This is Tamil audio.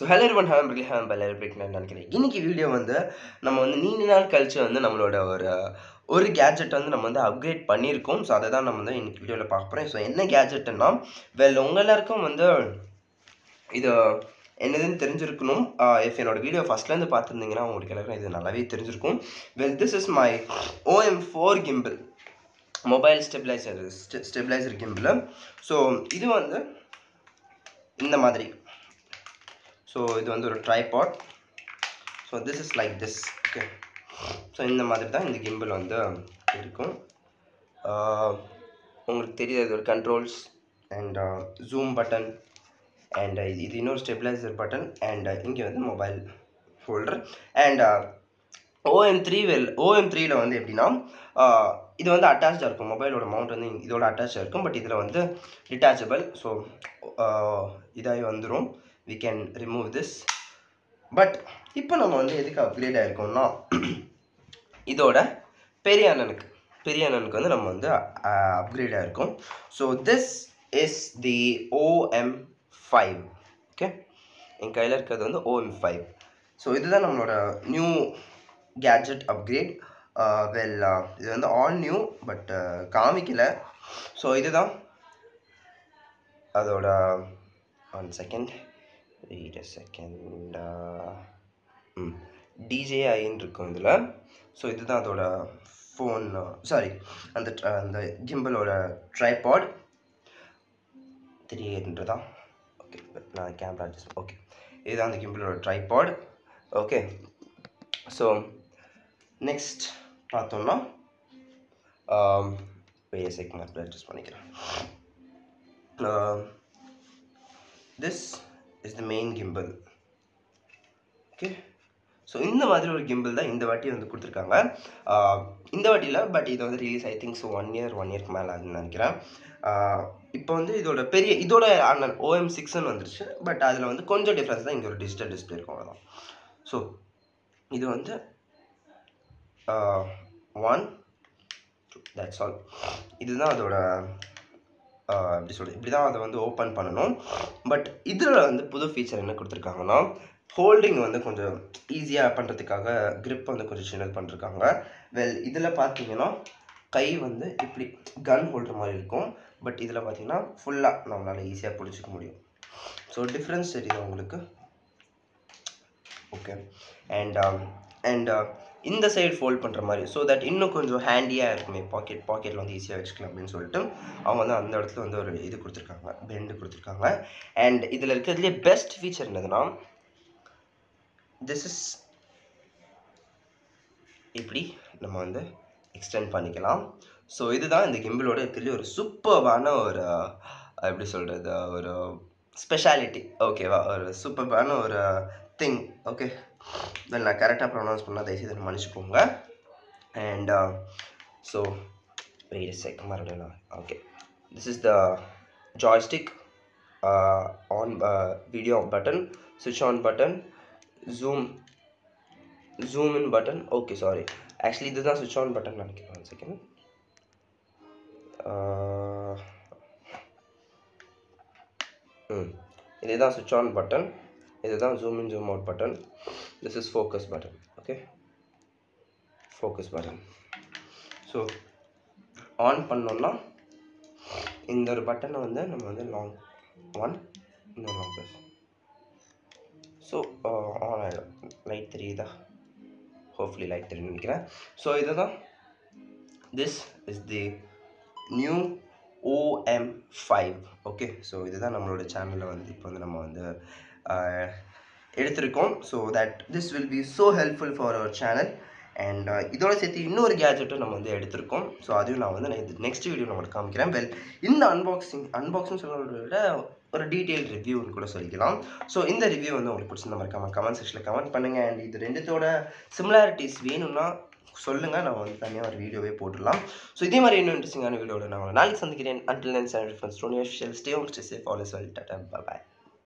ஹலோ ஒன் ஹேம் ரிலி ஹேம் பல்லர் நான் நினைக்கிறேன் இன்னைக்கு வீடியோ வந்து நம்ம வந்து நீண்ட நாள் கழிச்சு வந்து நம்மளோட ஒரு ஒரு கேஜெட் வந்து நம்ம வந்து அப்கிரேட் பண்ணியிருக்கோம் ஸோ அதை தான் நம்ம வந்து இன்னைக்கு வீடியோவில் பார்க்க போகிறோம் ஸோ என்ன கேஜெட்டுன்னா வெல் உங்க எல்லாருக்கும் வந்து இது என்னதுன்னு தெரிஞ்சிருக்கணும் இஃப் என்னோட வீடியோ ஃபஸ்ட்லேருந்து பார்த்துருந்தீங்கன்னா உங்களுக்கு எல்லாருக்கும் இது நல்லாவே தெரிஞ்சிருக்கும் well this is my OM four gimbal mobile stabiliser stabiliser gimbal so இது வந்து இந்த மாதிரி ஸோ இது வந்து ஒரு tripod so this is like this okay so இந்த மாதிரி தான் இந்த கிம்பிள் வந்து இருக்கும் ஆஹ் உங்களுக்கு தெரியுது இது ஒரு controls and zoom button and இது இன்னொரு ஸ்டெபிளைசர் பட்டன் அண்ட் இங்கே வந்து mobile holder and OM three well OM த்ரீயில் வந்து எப்படின்னா ஆஹ் இது வந்து அட்டாச்சாக இருக்கும் மொபைலோட மவுண்ட் வந்து இதோட அட்டாச்சாக இருக்கும் பட் இதில் வந்து டிட்டாச்சபிள் ஸோ இதாகி வந்துடும் we can remove this but இப்போ நம்ம வந்து எதுக்கு அப்கிரேட் ஆகிருக்கோம்னா இதோட பெரிய அண்ணனுக்கு பெரிய அண்ணனுக்கு வந்து நம்ம வந்து அப்கிரேட் ஆகிருக்கோம் so this is the OM five okay என் கையில் இருக்கிறது வந்து ஓஎம் ஃபைவ் ஸோ இதுதான் நம்மளோட நியூ கேட்ஜெட் அப்கிரேட் வெல் இது வந்து ஆல் நியூ பட் காமிக்கல ஸோ இதுதான் அதோட one second wait a second hmm டிஜேஐன்னு இருக்கும் இதில் ஸோ இதுதான் அதோட ஃபோன் சாரி அந்த tr- அந்த கிம்பிளோட ட்ரைபாட் தெரியுன்றதா ஓகே நான் கேமரா அட்ஜஸ்ட் ஓகே இதுதான் அந்த கிம்பிளோட ட்ரைபாட் ஓகே ஸோ நெக்ஸ்ட் பார்த்தோம்னா பெரிய செக் மாதிரி அட்ஜஸ்ட் பண்ணிக்கிறேன் this is the main gimbal okay so இந்த மாதிரி ஒரு கிம்பிள் தான் இந்த வாட்டி வந்து கொடுத்துருக்காங்க ஆஹ் இந்த வாட்டியில் பட் இது வந்து release I think so one year one இயர்க்கு மேலே ஆகுதுன்னு நினைக்கிறேன் இப்போ வந்து இதோட பெரிய இதோட அண்ணன் ஓஎம் சிக்ஸ்னு வந்துருச்சு பட் அதில் வந்து கொஞ்சம் டிஃப்ரென்ஸ் தான் இங்கே ஒரு டிஜிட்டல் டிஸ்பிளே இருக்கும் அவ்வளோதான் ஸோ இது வந்து ஒன் தட்ஸ் ஆல் இதுதான் அதோட ஆஹ் எப்படி சொல்கிறது இப்படி தான் அதை வந்து ஓப்பன் பண்ணணும் பட் இதில் வந்து புது ஃபீச்சர் என்ன கொடுத்துருக்காங்கன்னா ஹோல்டிங் வந்து கொஞ்சம் ஈஸியாக பண்ணுறதுக்காக grip வந்து கொஞ்சம் சின்னது பண்ணிருக்காங்க வெல் இதில் பார்த்தீங்கன்னா கை வந்து இப்படி கன் ஹோல்டர் மாதிரி இருக்கும் பட் இதில் பார்த்தீங்கன்னா ஃபுல்லாக நம்மளால் ஈஸியாக பிடிச்சிக்க முடியும் ஸோ டிஃப்ரென்ஸ் தெரியுது உங்களுக்கு ஓகே அண்ட் அண்ட் இந்த சைடு ஃபோல்ட் பண்ணுற மாதிரி ஸோ தட் இன்னும் கொஞ்சம் ஹேண்டியாக இருக்குமே பாக்கெட் பாக்கெட்டில் வந்து ஈஸியாக வச்சுக்கலாம் அப்படின்னு சொல்லிட்டு அவங்க வந்து அந்த இடத்துல வந்து ஒரு இது கொடுத்துருக்காங்க பெண்டு கொடுத்துருக்காங்க அண்ட் இதில் இருக்கிறதுலே பெஸ்ட் ஃபீச்சர் என்னதுன்னா திஸ் இஸ் இப்படி நம்ம வந்து எக்ஸ்டெண்ட் பண்ணிக்கலாம் ஸோ இதுதான் இந்த கிம்பிளோட இருக்கிறதுலே ஒரு சூப்பர்பான ஒரு அஹ், எப்படி சொல்கிறது ஒரு ஸ்பெஷாலிட்டி ஓகேவா ஒரு சூப்பர்பான ஒரு திங் ஓகே வெல் நான் கரெக்டாக ப்ரொனவுன்ஸ் பண்ணால் தயவுசெய்து மன்னிச்சுக்கோங்க அண்ட் ஸோ வெயிட் செக் மறுபடியும் okay this is the joystick on video button சுவிட்ச் on button zoom zoom in button okay sorry actually இதுதான் சுவிட்ச் ஆன் பட்டன் நினைக்கிறேன் ஒன் செகண்ட் ம் இதுதான் சுவிட்ச் ஆன் பட்டன் இதுதான் zoom in zoom out button this is focus button okay focus button so on பண்ணோம்னா இந்த ஒரு பட்டனை வந்து நம்ம வந்து லாங் ஒன் இன்னொரு லாங் ப்ளஸ் ஸோ ஆன் ஆகிடும் லைட் தெரியுதா ஹோப்ஃபுல்லி லைட் தெரியும் நினைக்கிறேன் ஸோ இதுதான் this is the new OM five okay so இதுதான் நம்மளோட சேனலில் வந்து இப்போ வந்து நம்ம வந்து ஆஹ், எடுத்திருக்கோம் so that this will be so helpful for our channel and இதோட சேர்த்து இன்னொரு கேஜெட்டும் நம்ம வந்து எடுத்திருக்கோம் ஸோ அதையும் நான் வந்து நான் நெக்ஸ்ட் வீடியோ நான் உங்களுக்கு காமிக்கிறேன் வெல் இந்த அன்பாக்சிங் அன்பாக்சிங் சொல்கிறத விட ஒரு டீட்டெயில் ரிவ்யூன்னு கூட சொல்லிக்கலாம் ஸோ இந்த ரிவ்யூ வந்து உங்களுக்கு பிடிச்சிருந்த மாதிரி கமெண்ட் கமெண்ட் செக்ஷனில் கமெண்ட் பண்ணுங்கள் அண்ட் இது ரெண்டுத்தோட சிமிலாரிட்டிஸ் வேணும்னா சொல்லுங்கள் நான் வந்து தனியாக ஒரு வீடியோவே போட்டுடலாம் ஸோ இதே மாதிரி இன்னும் இன்ட்ரெஸ்டிங்கான வீடியோட நான் உங்களை நாளைக்கு சந்திக்கிறேன் until then channel friends Tony stay home stay safe all is well tata bye